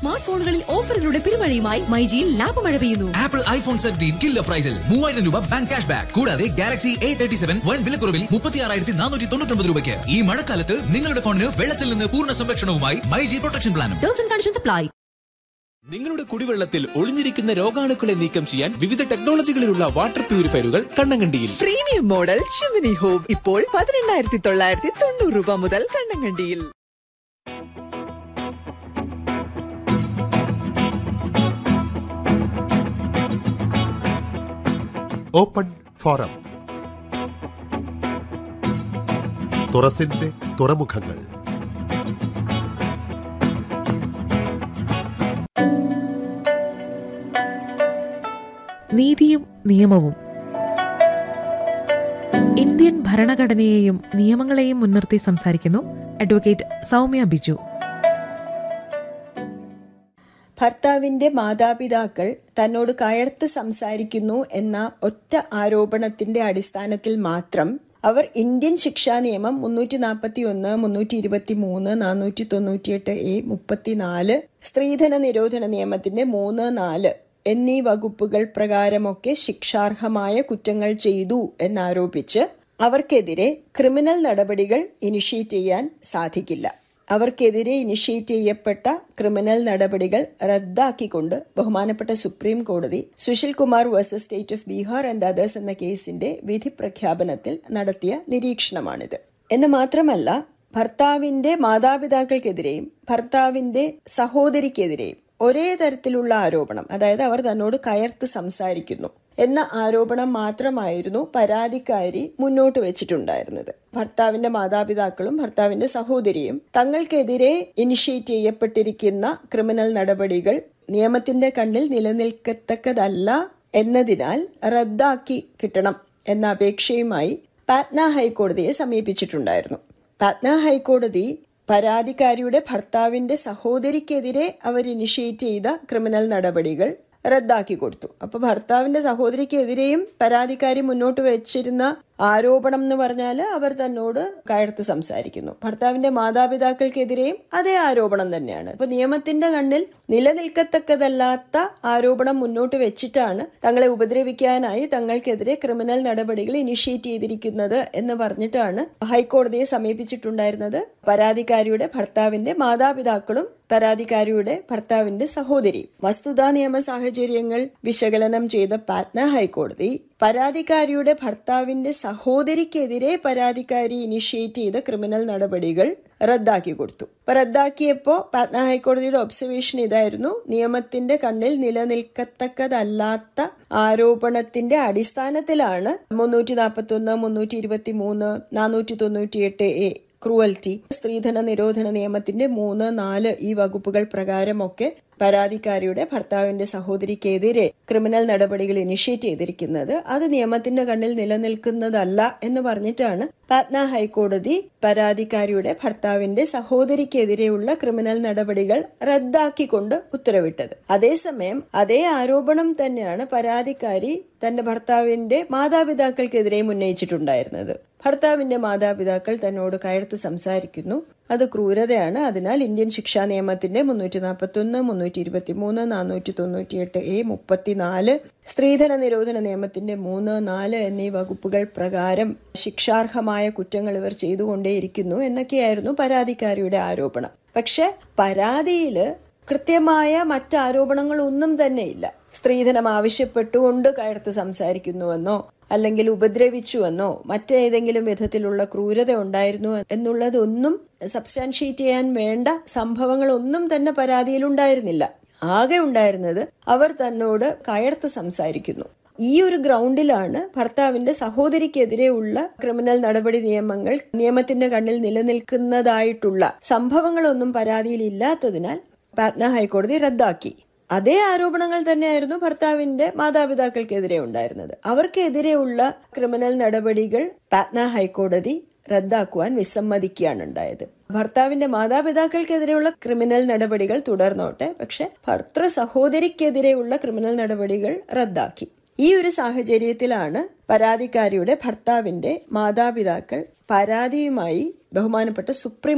smart ഫോണുകളിൽ ഓഫറുകളുടെ പെരുമഴയുമായി മൈജിയിൽ ലാഭമഴ പെയ്യുന്നു ആപ്പിൾ ഐഫോൺ സെവൻറ്റീൻ കില്ലർ പ്രൈസിൽ മൂവായിരം രൂപ ബാങ്ക് ക്യാഷ് ബാക്ക് കൂടാതെ ഗാലക്സി എ തേർട്ടി സെവൻ വൻ വിലക്കുറവിൽ മുപ്പത്തി ആറായിരത്തി നാനൂറ്റി തൊണ്ണൂറ്റൊമ്പത് രൂപയ്ക്ക് ഈ മഴക്കാലത്ത് നിങ്ങളുടെ ഫോണിന് വെള്ളത്തിൽ നിന്ന് പൂർണ്ണ സംരക്ഷണവുമായി മൈജി പ്രൊട്ടക്ഷൻ പ്ലാനും ടേംസ് ആൻഡ് കണ്ടീഷൻസ് അപ്ലൈ നിങ്ങളുടെ കുടിവെള്ളത്തിൽ ഒളിഞ്ഞിരിക്കുന്ന രോഗാണുക്കളെ നീക്കം ചെയ്യാൻ വിവിധ ടെക്നോളജികളിലുള്ള വാട്ടർ പ്യൂരിഫയറുകൾ കണ്ണങ്കണ്ടിയിൽ പ്രീമിയം മോഡൽ ഷിമിനി ഹോം ഇപ്പോൾ പതിനെണ്ണായിരത്തി തൊള്ളായിരത്തി തൊണ്ണൂറ് രൂപ മുതൽ കണ്ണങ്കണ്ടിയിൽ ഓപ്പൺ ഫോറം തുറസിന്റെ തുറമുഖങ്ങൾ നീതിയും നിയമവും ഇന്ത്യൻ ഭരണഘടനയെയും നിയമങ്ങളെയും മുൻനിർത്തി സംസാരിക്കുന്നു അഡ്വക്കേറ്റ് സൗമ്യ ബിജു ഭർത്താവിന്റെ മാതാപിതാക്കൾ തന്നോട് കയർത്ത് സംസാരിക്കുന്നു എന്ന ഒറ്റ ആരോപണത്തിന്റെ അടിസ്ഥാനത്തിൽ മാത്രം അവർ ഇന്ത്യൻ ശിക്ഷാ നിയമം മുന്നൂറ്റി നാൽപ്പത്തി ഒന്ന് മുന്നൂറ്റി ഇരുപത്തി മൂന്ന് നാനൂറ്റി തൊണ്ണൂറ്റിയെട്ട് എ മുപ്പത്തിനാല് സ്ത്രീധന നിരോധന നിയമത്തിന്റെ മൂന്ന് നാല് എന്നീ വകുപ്പുകൾ പ്രകാരമൊക്കെ ശിക്ഷാർഹമായ കുറ്റങ്ങൾ ചെയ്തു എന്നാരോപിച്ച് അവർക്കെതിരെ ക്രിമിനൽ നടപടികൾ ഇനിഷ്യേറ്റ് ചെയ്യാൻ സാധിക്കില്ല അവർക്കെതിരെ ഇനിഷ്യേറ്റ് ചെയ്യപ്പെട്ട ക്രിമിനൽ നടപടികൾ റദ്ദാക്കിക്കൊണ്ട് ബഹുമാനപ്പെട്ട സുപ്രീം കോടതി Sushil Kumar versus state of Bihar and others എന്ന കേസിന്റെ വിധി പ്രഖ്യാപനത്തിൽ നടത്തിയ നിരീക്ഷണമാണിത് എന്ന് മാത്രമല്ല ഭർത്താവിന്റെ മാതാപിതാക്കൾക്കെതിരെയും ഭർത്താവിന്റെ സഹോദരിക്കെതിരെയും ഒരേ തരത്തിലുള്ള ആരോപണം അതായത് അവർ തന്നോട് കയർത്ത് സംസാരിക്കുന്നു എന്ന ആരോപണം മാത്രമായിരുന്നു പരാതിക്കാരി മുന്നോട്ട് വെച്ചിട്ടുണ്ടായിരുന്നത് ഭർത്താവിന്റെ മാതാപിതാക്കളും ഭർത്താവിന്റെ സഹോദരിയും തങ്ങൾക്കെതിരെ ഇനിഷ്യേറ്റ് ചെയ്യപ്പെട്ടിരിക്കുന്ന ക്രിമിനൽ നടപടികൾ നിയമത്തിന്റെ കണ്ണിൽ നിലനിൽക്കത്തക്കതല്ല എന്നതിനാൽ റദ്ദാക്കി കിട്ടണം എന്ന അപേക്ഷയുമായി പാറ്റ്ന ഹൈക്കോടതിയെ സമീപിച്ചിട്ടുണ്ടായിരുന്നു പാറ്റ്ന ഹൈക്കോടതി പരാതിക്കാരിയുടെ ഭർത്താവിന്റെ സഹോദരിക്കെതിരെ അവർ ഇനിഷ്യേറ്റ് ചെയ്ത ക്രിമിനൽ നടപടികൾ റദ്ദാക്കി കൊടുത്തു അപ്പൊ ഭർത്താവിന്റെ സഹോദരിക്കെതിരെയും പരാതിക്കാരി മുന്നോട്ട് വെച്ചിരുന്ന ആരോപണം എന്ന് പറഞ്ഞാൽ അവർ തന്നോട് കയർത്ത് സംസാരിക്കുന്നു ഭർത്താവിന്റെ മാതാപിതാക്കൾക്കെതിരെയും അതേ ആരോപണം തന്നെയാണ് അപ്പൊ നിയമത്തിന്റെ കണ്ണിൽ നിലനിൽക്കത്തക്കതല്ലാത്ത ആരോപണം മുന്നോട്ട് വെച്ചിട്ടാണ് തങ്ങളെ ഉപദ്രവിക്കാനായി തങ്ങൾക്കെതിരെ ക്രിമിനൽ നടപടികൾ ഇനിഷ്യേറ്റ് ചെയ്തിരിക്കുന്നത് എന്ന് പറഞ്ഞിട്ടാണ് ഹൈക്കോടതിയെ സമീപിച്ചിട്ടുണ്ടായിരുന്നത് പരാതിക്കാരിയുടെ ഭർത്താവിന്റെ മാതാപിതാക്കളും പരാതിക്കാരിയുടെ ഭർത്താവിന്റെ സഹോദരി വസ്തുതാ നിയമ സാഹചര്യങ്ങൾ വിശകലനം ചെയ്ത പാറ്റ്ന ഹൈക്കോടതി പരാതിക്കാരിയുടെ ഭർത്താവിന്റെ സഹോദരിക്കെതിരെ പരാതിക്കാരി ഇനിഷ്യേറ്റ് ചെയ്ത ക്രിമിനൽ നടപടികൾ റദ്ദാക്കി കൊടുത്തു അപ്പൊ റദ്ദാക്കിയപ്പോ പാറ്റ്ന ഹൈക്കോടതിയുടെ ഒബ്സർവേഷൻ ഇതായിരുന്നു നിയമത്തിന്റെ കണ്ണിൽ നിലനിൽക്കത്തക്കതല്ലാത്ത ആരോപണത്തിന്റെ അടിസ്ഥാനത്തിലാണ് മുന്നൂറ്റി നാൽപ്പത്തി ഒന്ന് മുന്നൂറ്റി ഇരുപത്തി മൂന്ന് നാനൂറ്റി തൊണ്ണൂറ്റിയെട്ട് എ ക്രൂവൽറ്റി സ്ത്രീധന നിരോധന നിയമത്തിന്റെ മൂന്ന് നാല് ഈ വകുപ്പുകൾ പ്രകാരമൊക്കെ പരാതിക്കാരിയുടെ ഭർത്താവിന്റെ സഹോദരിക്കെതിരെ ക്രിമിനൽ നടപടികൾ ഇനിഷ്യേറ്റ് ചെയ്തിരിക്കുന്നത് അത് നിയമത്തിന്റെ കണ്ണിൽ നിലനിൽക്കുന്നതല്ല എന്ന് പറഞ്ഞിട്ടാണ് പാറ്റ്ന ഹൈക്കോടതി പരാതിക്കാരിയുടെ ഭർത്താവിന്റെ സഹോദരിക്കെതിരെയുള്ള ക്രിമിനൽ നടപടികൾ റദ്ദാക്കിക്കൊണ്ട് ഉത്തരവിട്ടത് അതേസമയം അതേ ആരോപണം തന്നെയാണ് പരാതിക്കാരി തന്റെ ഭർത്താവിന്റെ മാതാപിതാക്കൾക്കെതിരെയും ഉന്നയിച്ചിട്ടുണ്ടായിരുന്നത് ഭർത്താവിന്റെ മാതാപിതാക്കൾ തന്നോട് കയർത്ത് സംസാരിക്കുന്നു അത് ക്രൂരതയാണ് അതിനാൽ ഇന്ത്യൻ ശിക്ഷാ നിയമത്തിന്റെ മുന്നൂറ്റി നാൽപ്പത്തി ഒന്ന് മുന്നൂറ്റി ഇരുപത്തി മൂന്ന് നാനൂറ്റി തൊണ്ണൂറ്റിയെട്ട് എ മുപ്പത്തിനാല് സ്ത്രീധന നിരോധന നിയമത്തിന്റെ മൂന്ന് നാല് എന്നീ വകുപ്പുകൾ പ്രകാരം ശിക്ഷാർഹമായ കുറ്റങ്ങൾ ഇവർ ചെയ്തുകൊണ്ടേയിരിക്കുന്നു എന്നൊക്കെയായിരുന്നു പരാതിക്കാരിയുടെ ആരോപണം പക്ഷെ പരാതിയില് കൃത്യമായ മറ്റാരോപണങ്ങളൊന്നും തന്നെയില്ല സ്ത്രീധനം ആവശ്യപ്പെട്ടുകൊണ്ട് കയർത്ത് സംസാരിക്കുന്നുവെന്നോ അല്ലെങ്കിൽ ഉപദ്രവിച്ചുവെന്നോ മറ്റേതെങ്കിലും വിധത്തിലുള്ള ക്രൂരത ഉണ്ടായിരുന്നു എന്നുള്ളതൊന്നും സബ്സ്റ്റാൻഷിയേറ്റ് ചെയ്യാൻ വേണ്ട സംഭവങ്ങളൊന്നും തന്നെ പരാതിയിൽ ഉണ്ടായിരുന്നില്ല ആകെ ഉണ്ടായിരുന്നത് അവർ തന്നോട് കയർത്ത് സംസാരിക്കുന്നു ഈ ഒരു ഗ്രൗണ്ടിലാണ് ഭർത്താവിന്റെ സഹോദരിക്കെതിരെയുള്ള ക്രിമിനൽ നടപടി നിയമങ്ങൾ നിയമത്തിന്റെ കണ്ണിൽ നിലനിൽക്കുന്നതായിട്ടുള്ള സംഭവങ്ങളൊന്നും പരാതിയിൽ ഇല്ലാത്തതിനാൽ പാറ്റ്ന ഹൈക്കോടതി റദ്ദാക്കി അതേ ആരോപണങ്ങൾ തന്നെയായിരുന്നു ഭർത്താവിന്റെ മാതാപിതാക്കൾക്കെതിരെ ഉണ്ടായിരുന്നത് അവർക്കെതിരെയുള്ള ക്രിമിനൽ നടപടികൾ പാറ്റ്ന ഹൈക്കോടതി റദ്ദാക്കുവാൻ വിസമ്മതിക്കുകയാണ് ഉണ്ടായത് ഭർത്താവിന്റെ മാതാപിതാക്കൾക്കെതിരെയുള്ള ക്രിമിനൽ നടപടികൾ തുടർന്നോട്ടെ പക്ഷെ ഭർത്തൃ സഹോദരിക്കെതിരെയുള്ള ക്രിമിനൽ നടപടികൾ റദ്ദാക്കി ഈ ഒരു സാഹചര്യത്തിലാണ് പരാതിക്കാരിയുടെ ഭർത്താവിന്റെ മാതാപിതാക്കൾ പരാതിയുമായി ബഹുമാനപ്പെട്ട സുപ്രീം